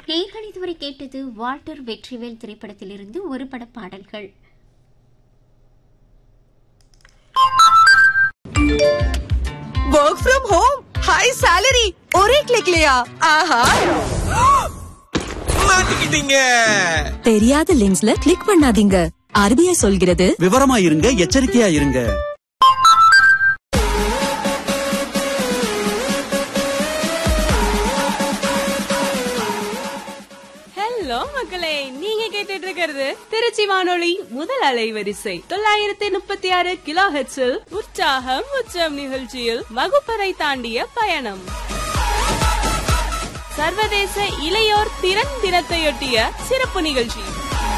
நீங்கள் இதுவரை கேட்டது வால்டர் வெற்றிவேல் திரைப்படத்திலிருந்து ஒரு பட பாடல்கள் work from home high salary ஒரே கிளிக்லயா ஆஹா மாட்டிக்கிட்டீங்க தெரியாத லிங்க்ஸ்ல கிளிக் பண்ணாதீங்க ஆர்பிஐ சொல்கிறது விவரமா இருங்க எச்சரிக்கையா இருங்க ஹலோ மக்களே நீங்க கேட்டுட்டு இருக்கிறது திருச்சி வானொலி முதல் அலைவரிசை தொள்ளாயிரத்தி முப்பத்தி ஆறு கிலோ ஹெச்சில் உற்சாகம் உச்சம் நிகழ்ச்சியில் வகுப்பறை தாண்டிய பயணம் சர்வதேச இளையோர் திறன் தினத்தையொட்டிய சிறப்பு நிகழ்ச்சி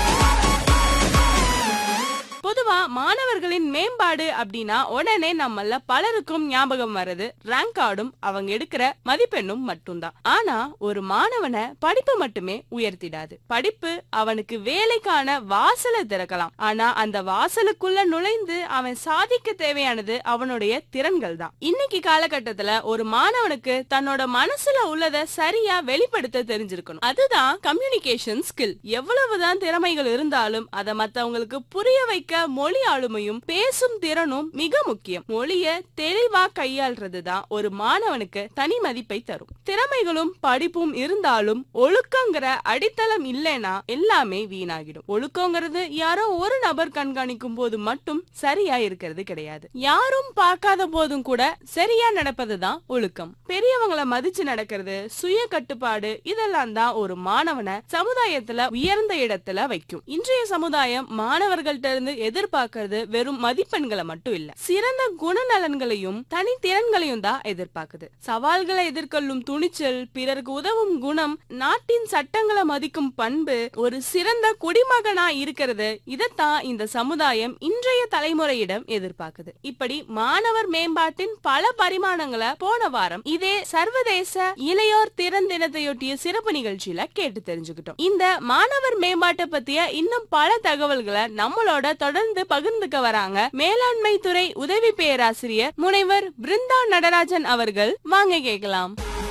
பொதுவா மாணவர்களின் மேம்பாடு அப்படின்னா உடனே நம்மள பலருக்கும் ஞாபகம் வர்றது ரேங்க் கார்டும் அவங்க எடுக்கிற மதிப்பெண்ணும் மட்டும்தான் ஆனா ஒரு மாணவனை படிப்பு மட்டுமே உயர்த்திடாது படிப்பு அவனுக்கு வேலைக்கான வாசலை திறக்கலாம் ஆனா அந்த வாசலுக்குள்ள நுழைந்து அவன் சாதிக்க தேவையானது அவனுடைய திறன்கள் தான் இன்னைக்கு காலகட்டத்துல ஒரு மாணவனுக்கு தன்னோட மனசுல உள்ளத சரியா வெளிப்படுத்த தெரிஞ்சிருக்கணும் அதுதான் கம்யூனிகேஷன் ஸ்கில் எவ்வளவுதான் திறமைகள் இருந்தாலும் அதை மத்தவங்களுக்கு புரிய வைக்க மொழி ஆளுமையும் பேசும் திறனும் மிக முக்கியம் மொழிய தெளிவா கையாள்றது தான் ஒரு மாணவனுக்கு தனி மதிப்பை தரும் திறமைகளும் படிப்பும் இருந்தாலும் ஒழுக்கங்கிற அடித்தளம் இல்லைன்னா எல்லாமே வீணாகிடும் ஒழுக்கங்கிறது யாரோ ஒரு நபர் கண்காணிக்கும் போது மட்டும் சரியா இருக்கிறது கிடையாது யாரும் பார்க்காத போதும் கூட சரியா நடப்பதுதான் ஒழுக்கம் பெரியவங்கள மதிச்சு நடக்கிறது சுய கட்டுப்பாடு இதெல்லாம் தான் ஒரு மாணவனை சமுதாயத்துல உயர்ந்த இடத்துல வைக்கும் இன்றைய சமுதாயம் மாணவர்கள்ட்ட இருந்து எதிர்பார்க்கறது வெறும் மதிப்பெண்களை மட்டும் இல்ல சிறந்த குணநலன்களையும் தனித்திறன்களையும் தான் எதிர்பார்க்குது சவால்களை எதிர்கொள்ளும் துணிச்சல் பிறருக்கு உதவும் குணம் நாட்டின் சட்டங்களை மதிக்கும் பண்பு ஒரு சிறந்த குடிமகனா இருக்கிறது இதத்தான் இந்த சமுதாயம் இன்றைய தலைமுறையிடம் எதிர்பார்க்குது இப்படி மாணவர் மேம்பாட்டின் பல பரிமாணங்களை போன வாரம் இதே சர்வதேச இளையோர் திறன் தினத்தையொட்டிய சிறப்பு நிகழ்ச்சியில கேட்டு தெரிஞ்சுக்கிட்டோம் இந்த மாணவர் மேம்பாட்டை பத்திய இன்னும் பல தகவல்களை நம்மளோட தொடர்ந்து பகிர்ந்துக்க வராங்க மேலாண்மை துறை உதவி பேராசிரியர் முனைவர் பிருந்தா நடராஜன் அவர்கள் வாங்க கேட்கலாம்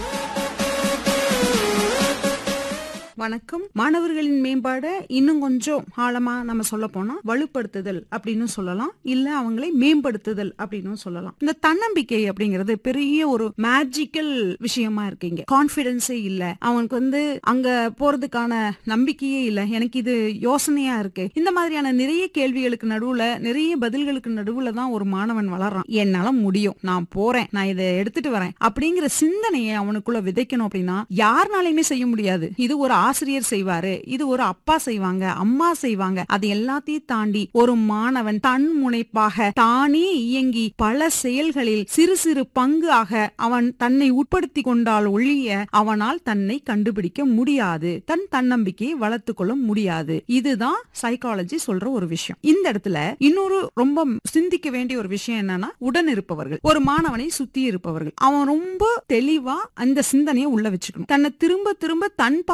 வணக்கம் மாணவர்களின் மேம்பாட இன்னும் கொஞ்சம் ஆழமா நம்ம சொல்ல போனா வலுப்படுத்துதல் அப்படின்னு சொல்லலாம் இல்ல அவங்களை மேம்படுத்துதல் அப்படின்னு சொல்லலாம் இந்த தன்னம்பிக்கை அப்படிங்கிறது பெரிய ஒரு மேஜிக்கல் விஷயமா இருக்கீங்க கான்பிடன்ஸே இல்ல அவனுக்கு வந்து அங்க போறதுக்கான நம்பிக்கையே இல்ல எனக்கு இது யோசனையா இருக்கு இந்த மாதிரியான நிறைய கேள்விகளுக்கு நடுவுல நிறைய பதில்களுக்கு நடுவுல தான் ஒரு மாணவன் வளர்றான் என்னால முடியும் நான் போறேன் நான் இதை எடுத்துட்டு வரேன் அப்படிங்கிற சிந்தனையை அவனுக்குள்ள விதைக்கணும் அப்படின்னா யாருனாலையுமே செய்ய முடியாது இது ஒரு ஆசிரியர் செய்வாரு இது ஒரு அப்பா செய்வாங்க அம்மா செய்வாங்க அது எல்லாத்தையும் தாண்டி ஒரு மாணவன் தன் முனைப்பாக தானே இயங்கி பல செயல்களில் சிறு சிறு பங்கு ஆக அவன் தன்னை உட்படுத்தி கொண்டால் ஒழிய அவனால் தன்னை கண்டுபிடிக்க முடியாது தன் தன்னம்பிக்கையை வளர்த்து கொள்ள முடியாது இதுதான் சைக்காலஜி சொல்ற ஒரு விஷயம் இந்த இடத்துல இன்னொரு ரொம்ப சிந்திக்க வேண்டிய ஒரு விஷயம் என்னன்னா உடன் இருப்பவர்கள் ஒரு மாணவனை சுத்தி இருப்பவர்கள் அவன் ரொம்ப தெளிவா அந்த சிந்தனையை உள்ள வச்சுக்கணும் தன்னை திரும்ப திரும்ப தன்